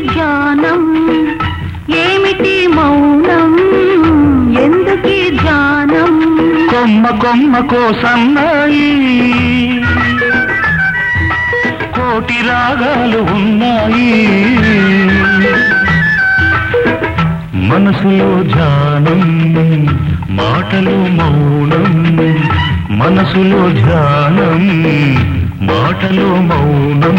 ధ్యానం ఏమిటి మౌనం ఎందుకీ ధ్యానం కొమ్మ కొమ్మ కోసన్నాయి కోటి రాగాలు ఉన్నాయి మనసులో ధ్యానం మాటలు మౌనం మనసులో ధ్యానం మాటలు మౌనం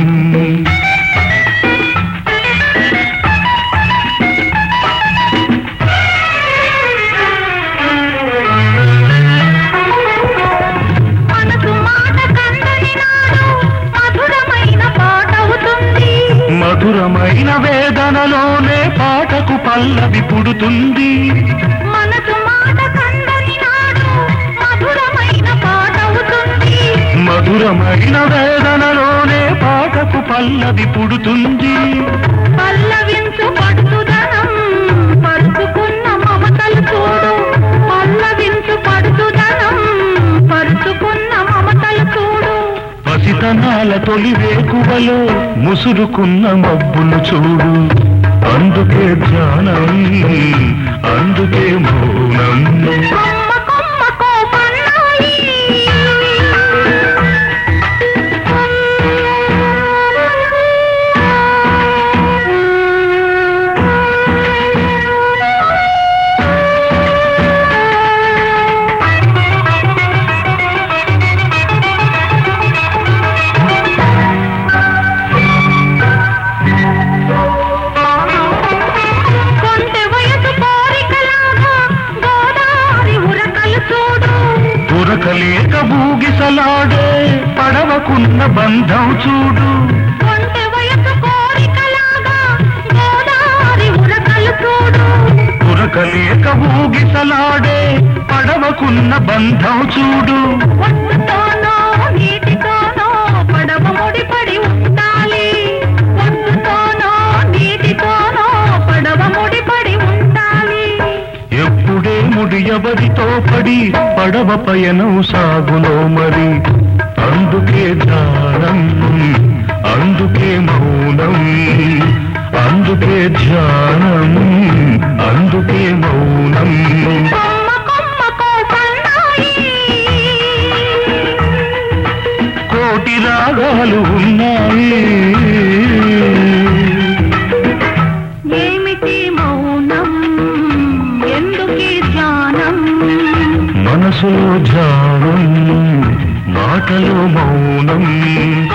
మనసు మాట కందని నాడు మధురమైన పాట అవుతుంది మధురమైన వేదనలోనే పాటకు పల్లవి పుడుతుంది మనసు మాట కందని నాడు మధురమైన పాట అవుతుంది మధురమైన వేదనలోనే పాటకు పల్లవి పుడుతుంది పల్లవించు పడుతుదనం పరుచుకున్న మమతలు చూడు పల్లవించు పడుతుదనం పరుచుకున్న మమతలు చూడు పసితనాల తొలి వేకువలో ముసురుకున్న మబ్బులు చూడు అందుకే ధ్యానం అందుకే మౌనం కొమ్మ కొమ్మ కోపన్నాయి కొంటె వయసు కోరికలాగా గోదావరి ఉరకలు చూడు పురకలేక బూగిసలాడే పడవకున్న బంధం చూడు కొంటె వయసు కోరికలాగా గోదావరి ఉరకలు చూడు పురకలేక బూగిసలాడే పడవకున్న బంధం చూడు ఒడ్డుతోనో నీటితోనో పడవ ముడిపడి ఉండాలి ఒడ్డుతోనో నీటితోనో పడవ ముడిపడి ఉండాలి ఎప్పుడే ముడి ఎవరితో పడి పడవ పయనం సాగులో మరి అందుకే ధ్యానం అందుకే మౌనం అందుకే ధ్యానం అందుకే మౌనం కొమ్మ కొమ్మ కోపన్నాయి కోటి రాగాలు ఉన్నాయి ఏమిటి మౌనం ఎందుకీ ధ్యానం మనసులో ధ్యానం మాటలో మౌనం